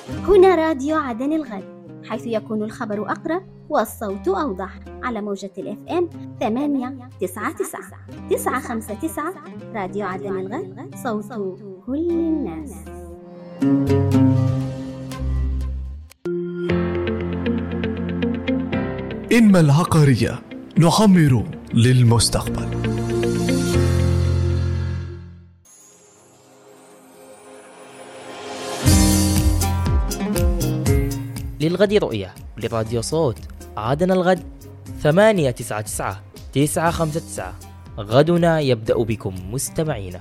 هنا راديو عدن الغد حيث يكون الخبر أقرب والصوت أوضح على موجة الاف ام 899 959 راديو عدن الغد صوت كل الناس إنما العقارية نعمر للمستقبل للغد رؤية لراديو صوت عادنا الغد ثمانية تسعة تسعة تسعة خمسة تسعة غدنا يبدأ بكم مستمعينا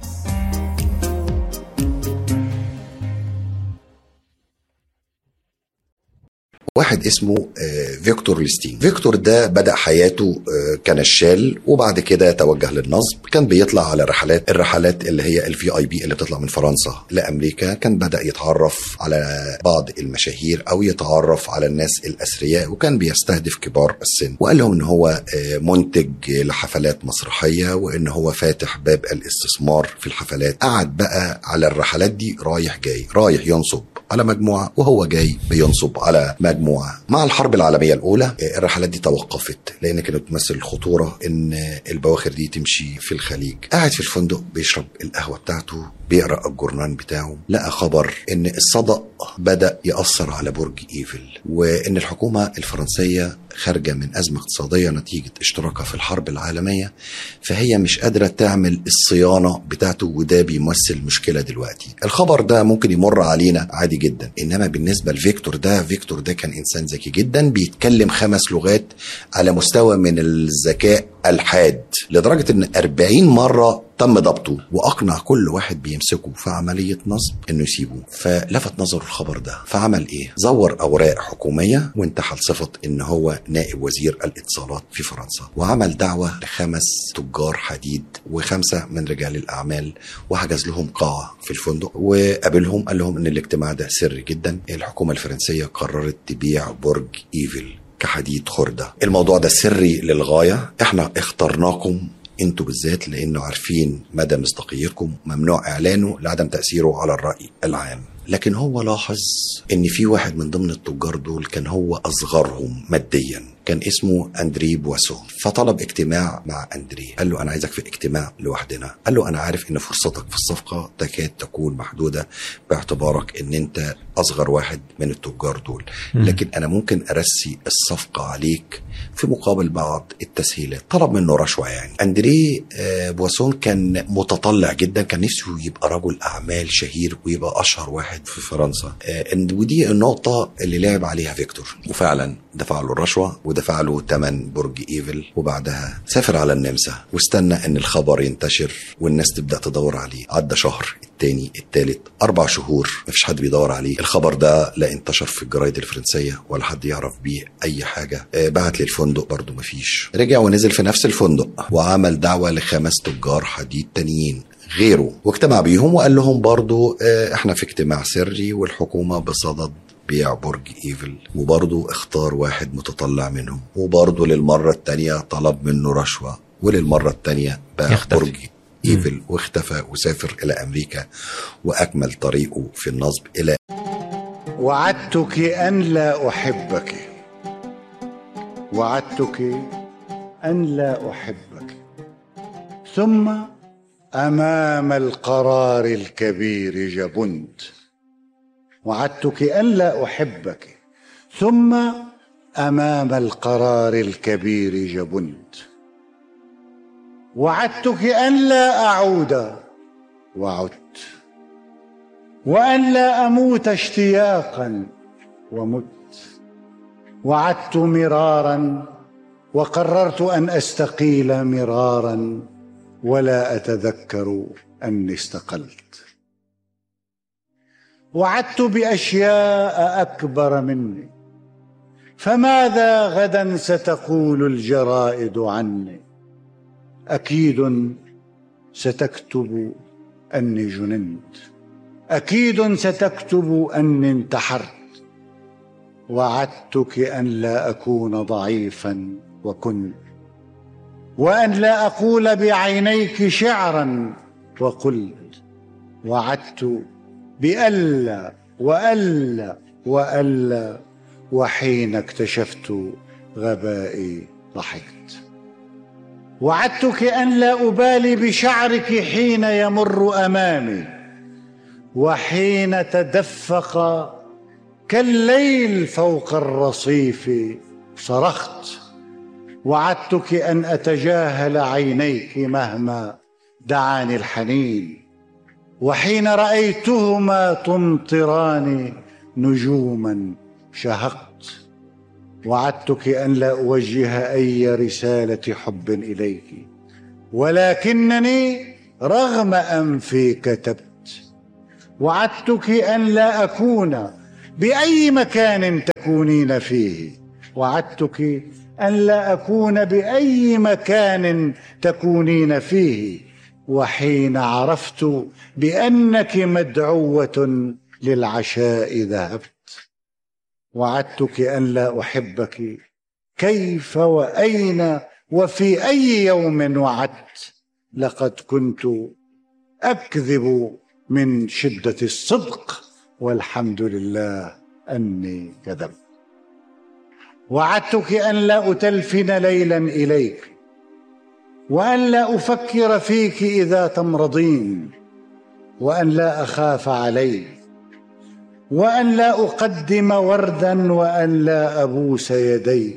واحد اسمه آه، فيكتور ليستين فيكتور ده بدأ حياته آه، كنشال وبعد كده توجه للنصب كان بيطلع على رحلات الرحلات اللي هي الفي اي بي اللي بتطلع من فرنسا لامريكا كان بدأ يتعرف على بعض المشاهير او يتعرف على الناس الاثرياء وكان بيستهدف كبار السن وقال لهم ان هو آه، منتج لحفلات مسرحيه وان هو فاتح باب الاستثمار في الحفلات قعد بقى على الرحلات دي رايح جاي رايح ينصب على مجموعه وهو جاي بينصب على مجموعه مع الحرب العالميه الاولى آه، الرحلات دي توقفت لان كانت تمثل خطوره ان البواخر دي تمشي في الخليج قاعد في الفندق بيشرب القهوه بتاعته بيقرا الجورنان بتاعه لقى خبر ان الصدأ بدا ياثر على برج ايفل وان الحكومه الفرنسيه خارجه من ازمه اقتصاديه نتيجه اشتراكها في الحرب العالميه فهي مش قادره تعمل الصيانه بتاعته وده بيمثل مشكله دلوقتي الخبر ده ممكن يمر علينا عادي جدا انما بالنسبه لفيكتور ده فيكتور ده كان انسان ذكي جدا بيتكلم خمس لغات على مستوى من الذكاء الحاد لدرجه ان 40 مره تم ضبطه واقنع كل واحد بيمسكه في عمليه نصب انه يسيبه فلفت نظره الخبر ده فعمل ايه زور اوراق حكوميه وانتحل صفه ان هو نائب وزير الاتصالات في فرنسا وعمل دعوه لخمس تجار حديد وخمسه من رجال الاعمال وحجز لهم قاعه في الفندق وقابلهم قال لهم ان الاجتماع ده سري جدا الحكومه الفرنسيه قررت تبيع برج ايفل كحديد خردة الموضوع ده سري للغاية احنا اخترناكم انتوا بالذات لانه عارفين مدى مصداقيتكم ممنوع اعلانه لعدم تاثيره على الراي العام لكن هو لاحظ ان في واحد من ضمن التجار دول كان هو اصغرهم ماديا كان اسمه اندري بواسون فطلب اجتماع مع اندري قال له انا عايزك في اجتماع لوحدنا قال له انا عارف ان فرصتك في الصفقه تكاد تكون محدوده باعتبارك ان انت اصغر واحد من التجار دول لكن انا ممكن ارسي الصفقه عليك في مقابل بعض التسهيلات طلب منه رشوه يعني اندري آه، بواسون كان متطلع جدا كان نفسه يبقى رجل اعمال شهير ويبقى اشهر واحد في فرنسا آه، إن- ودي النقطه اللي لعب عليها فيكتور وفعلا دفع له الرشوه ودفع له ثمن برج ايفل وبعدها سافر على النمسا واستنى ان الخبر ينتشر والناس تبدا تدور عليه عدى شهر التاني التالت اربع شهور مفيش حد بيدور عليه الخبر ده لا انتشر في الجرايد الفرنسيه ولا حد يعرف بيه اي حاجه آه، بعت للفندق برضه مفيش رجع ونزل في نفس الفندق وعمل دعوه لخمس تجار حديد تانيين غيره واجتمع بيهم وقال لهم برضو آه، احنا في اجتماع سري والحكومة بصدد بيع برج ايفل وبرضو اختار واحد متطلع منهم وبرضو للمرة التانية طلب منه رشوة وللمرة التانية باع يختفي. برج ايفل واختفى وسافر الى امريكا واكمل طريقه في النصب الى وعدتك ان لا احبك وعدتك ان لا احبك ثم امام القرار الكبير جبنت وعدتك ان لا احبك ثم امام القرار الكبير جبنت وعدتك ان لا اعود وعدت وان لا اموت اشتياقا ومت وعدت مرارا وقررت ان استقيل مرارا ولا اتذكر اني استقلت وعدت باشياء اكبر مني فماذا غدا ستقول الجرائد عني اكيد ستكتب اني جننت اكيد ستكتب اني انتحرت وعدتك ان لا اكون ضعيفا وكنت وان لا اقول بعينيك شعرا وقلت وعدت بالا وألا وألا وحين اكتشفت غبائي ضحكت وعدتك أن لا أبالي بشعرك حين يمر أمامي وحين تدفق كالليل فوق الرصيف صرخت وعدتك ان اتجاهل عينيك مهما دعاني الحنين وحين رايتهما تمطران نجوما شهقت وعدتك ان لا اوجه اي رساله حب اليك ولكنني رغم انفي كتبت وعدتك ان لا اكون باي مكان تكونين فيه وعدتك ان لا اكون باي مكان تكونين فيه وحين عرفت بانك مدعوه للعشاء ذهبت وعدتك ان لا احبك كيف واين وفي اي يوم وعدت لقد كنت اكذب من شده الصدق والحمد لله اني كذبت وعدتك ان لا اتلفن ليلا اليك وان لا افكر فيك اذا تمرضين وان لا اخاف عليك وان لا اقدم وردا وان لا ابوس يديك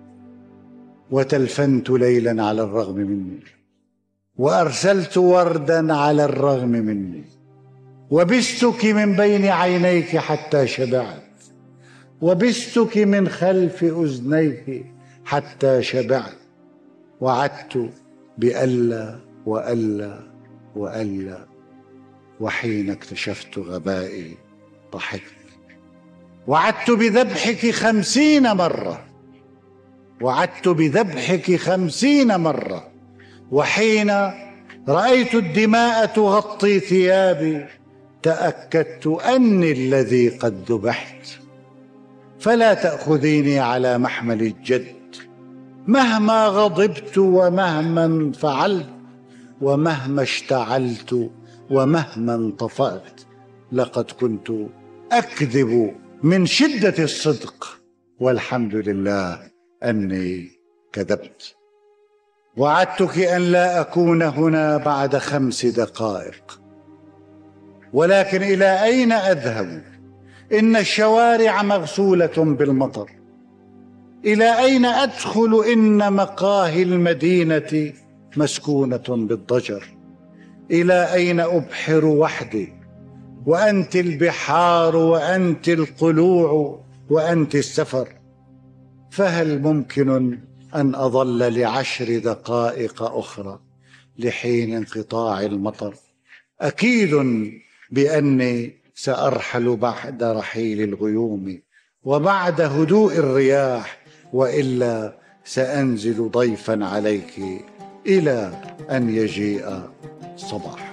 وتلفنت ليلا على الرغم مني وارسلت وردا على الرغم مني وبستك من بين عينيك حتى شبعت وبستك من خلف اذنيك حتى شبعت وعدت بألا وألا وألا وحين اكتشفت غبائي ضحكت وعدت بذبحك خمسين مرة وعدت بذبحك خمسين مرة وحين رأيت الدماء تغطي ثيابي تأكدت أني الذي قد ذبحت فلا تأخذيني على محمل الجد مهما غضبت ومهما انفعلت ومهما اشتعلت ومهما انطفأت لقد كنت أكذب من شدة الصدق والحمد لله أني كذبت وعدتك أن لا أكون هنا بعد خمس دقائق ولكن إلى أين أذهب إن الشوارع مغسولة بالمطر الى اين ادخل ان مقاهي المدينه مسكونه بالضجر الى اين ابحر وحدي وانت البحار وانت القلوع وانت السفر فهل ممكن ان اظل لعشر دقائق اخرى لحين انقطاع المطر اكيد باني سارحل بعد رحيل الغيوم وبعد هدوء الرياح والا سانزل ضيفا عليك الى ان يجيء الصباح